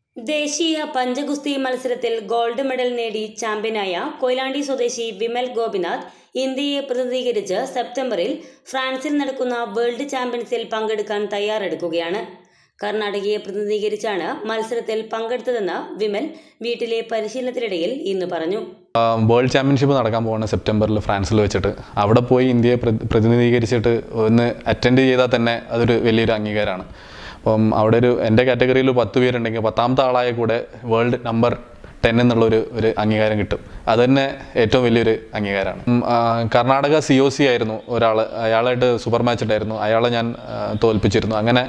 ദേശീയ പഞ്ചഗുസ്തി മത്സരത്തിൽ gold medal നേടി ചാമ്പ്യനായ കൊയിലാണ്ടി സ്വദേശി വിമൽ ഗോപിനാഥ് ഇന്ത്യയെ പ്രതിനിധീകരിച്ച് സെപ്റ്റംബറിൽ ഫ്രാൻസിൽ നടക്കുന്ന വേൾഡ് ചാമ്പ്യൻസിൽ പങ്കെടുക്കാൻ തയ്യാറെടുക്കുകയാണ് കർണാടകയെ പ്രതിനിധീകരിച്ചാണ് മത്സരത്തിൽ പങ്കെടുത്തതെന്ന് വിമൽ വീട്ടിലെ പരിശീലനത്തിനിടയിൽ ഇന്ന് പറഞ്ഞു വേൾഡ് ചാമ്പ്യൻഷിപ്പ് നടക്കാൻ പോകുന്ന സെപ്റ്റംബറിൽ ഫ്രാൻസിൽ വെച്ചിട്ട് അവിടെ പോയി ഇന്ത്യയെ പ്രതി- പ്രതിനിധീകരിച്ചിട്ട് ഒന്ന് അറ്റൻഡ് ചെയ്താൽ തന്നെ അതൊരു വലിയൊരു അംഗീകാരമാണ് അപ്പം അവിടെ ഒരു എൻ്റെ കാറ്റഗറിയിൽ പത്ത് പേരുണ്ടെങ്കിൽ പത്താമത്തെ ആളായ കൂടെ വേൾഡ് നമ്പർ ടെൻ എന്നുള്ളൊരു ഒരു അംഗീകാരം കിട്ടും അത് തന്നെ ഏറ്റവും വലിയൊരു അംഗീകാരമാണ് ഉം, ആ, കർണാടക സി ഒ സി ആയിരുന്നു ഒരാൾ അയാളായിട്ട് സൂപ്പർ മാച്ച് ഉണ്ടായിരുന്നു അയാളെ ഞാൻ ആ, തോൽപ്പിച്ചിരുന്നു അങ്ങനെ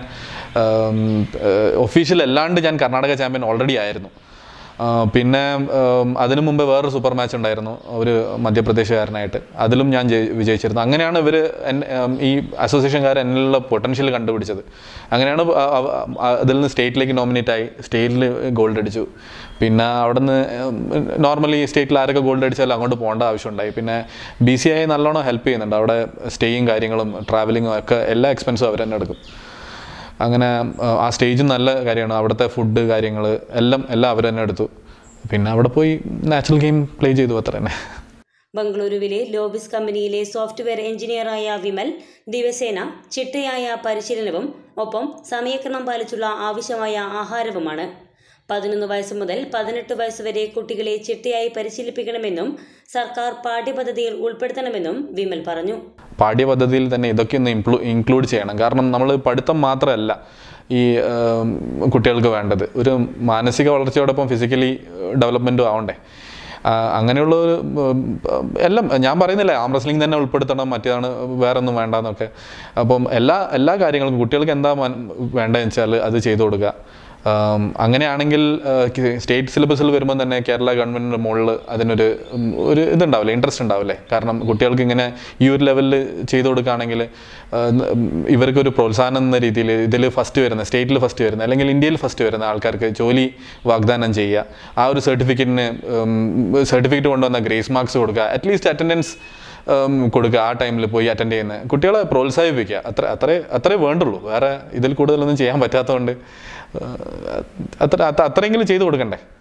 ഒഫീഷ്യൽ അല്ലാണ്ട് ഞാൻ കർണാടക ചാമ്പ്യൻ ഓൾറെഡി ആയിരുന്നു ആ, പിന്നെ ഉം, അതിനു മുമ്പ് വേറൊരു സൂപ്പർ മാച്ച് ഉണ്ടായിരുന്നു ഒരു മധ്യപ്രദേശുകാരനായിട്ട് അതിലും ഞാൻ ജയി- വിജയിച്ചിരുന്നു അങ്ങനെയാണ് ഇവർ ഈ അസോസിയേഷൻകാർ എന്നിലുള്ള പൊട്ടൻഷ്യൽ കണ്ടുപിടിച്ചത് അങ്ങനെയാണ് അ- അ- അ- അതിൽ നിന്ന് സ്റ്റേറ്റിലേക്ക് നോമിനേറ്റ് ആയി സ്റ്റേറ്റിൽ ഗോൾഡ് അടിച്ചു പിന്നെ അവിടെ നിന്ന് നോർമലി സ്റ്റേറ്റിൽ ആരൊക്കെ ഗോൾഡ് അടിച്ചാലും അങ്ങോട്ട് പോകേണ്ട ആവശ്യമുണ്ടായി പിന്നെ ബി സി ഐ നല്ലോണം ഹെൽപ്പ് ചെയ്യുന്നുണ്ട് അവിടെ സ്റ്റേയും കാര്യങ്ങളും ട്രാവലിങ്ങും ഒക്കെ എല്ലാ എക്സ്പെൻസും അവർ തന്നെ എടുക്കും അങ്ങനെ ആ, ആ സ്റ്റേജും നല്ല കാര്യമാണ് അവിടുത്തെ ഫുഡ് കാര്യങ്ങൾ എല്ലാം എല്ലാം അവർ തന്നെ എടുത്തു പിന്നെ അവിടെ പോയി നാച്ചുറൽ ഗെയിം പ്ലേ ചെയ്തു അത്ര തന്നെ ബംഗളൂരുവിലെ ലോബിസ് കമ്പനിയിലെ സോഫ്റ്റ്വെയർ എഞ്ചിനീയറായ വിമൽ ദിവസേന ചിട്ടയായ പരിശീലനവും ഒപ്പം സമയക്രമം പാലിച്ചുള്ള ആവശ്യമായ ആഹാരവുമാണ് പതിനൊന്ന് വയസ്സ് മുതൽ പതിനെട്ട് വയസ്സ് വരെ കുട്ടികളെ ചിട്ടയായി പരിശീലിപ്പിക്കണമെന്നും സർക്കാർ പാഠ്യപദ്ധതിയിൽ ഉൾപ്പെടുത്തണമെന്നും വിമൽ പറഞ്ഞു പാഠ്യപദ്ധതിയിൽ തന്നെ ഇതൊക്കെ ഒന്ന് ഇംപ്ലൂ ഇൻക്ലൂഡ് ചെയ്യണം കാരണം നമ്മൾ പഠിത്തം മാത്രമല്ല ഈ ഉം, കുട്ടികൾക്ക് വേണ്ടത് ഒരു മാനസിക വളർച്ചയോടൊപ്പം ഫിസിക്കലി ഡെവലപ്മെൻറ്റും ആവണ്ടേ ആ, അങ്ങനെയുള്ള ഒരു ഉം, എല്ലാം ഞാൻ പറയുന്നില്ല ആം റെസ്ലിംഗ് തന്നെ ഉൾപ്പെടുത്തണം മറ്റേതാണ് വേറെ ഒന്നും വേണ്ടെന്നൊക്കെ അപ്പം എല്ലാ എല്ലാ കാര്യങ്ങൾക്കും കുട്ടികൾക്ക് എന്താ മൻ- വേണ്ടതെന്ന് വെച്ചാൽ അത് ചെയ്തു കൊടുക്കുക ആം, അങ്ങനെയാണെങ്കിൽ സ്റ്റേറ്റ് സിലബസിൽ വരുമ്പോൾ തന്നെ കേരള ഗവൺമെൻറ്റിൻ്റെ മുകളിൽ അതിനൊരു ഉം, ഒരു ഇതുണ്ടാവില്ലേ ഇൻട്രസ്റ്റ് ഉണ്ടാവില്ലേ കാരണം കുട്ടികൾക്ക് ഇങ്ങനെ ഈ ഒരു ലെവലിൽ ചെയ്തു കൊടുക്കുകയാണെങ്കിൽ ഇവർക്കൊരു പ്രോത്സാഹനം എന്ന രീതിയിൽ ഇതിൽ ഫസ്റ്റ് വരുന്ന സ്റ്റേറ്റിൽ ഫസ്റ്റ് വരുന്ന അല്ലെങ്കിൽ ഇന്ത്യയിൽ ഫസ്റ്റ് വരുന്ന ആൾക്കാർക്ക് ജോലി വാഗ്ദാനം ചെയ്യുക ആ ഒരു സർട്ടിഫിക്കറ്റിന് സർട്ടിഫിക്കറ്റ് കൊണ്ടുവന്ന ഗ്രേസ് മാർക്സ് കൊടുക്കുക അറ്റ്ലീസ്റ്റ് അറ്റൻഡൻസ് കൊടുക്കുക ആ ടൈമിൽ പോയി അറ്റൻഡ് ചെയ്യുന്ന കുട്ടികളെ പ്രോത്സാഹിപ്പിക്കുക അത്ര അത്രേ അത്രേ വേണ്ടുള്ളൂ വേറെ ഇതിൽ കൂടുതലൊന്നും ചെയ്യാൻ പറ്റാത്തതുകൊണ്ട് ഏഹ്, അത്ര അത്ര- അത്രയെങ്കിലും ചെയ്തു കൊടുക്കണ്ടേ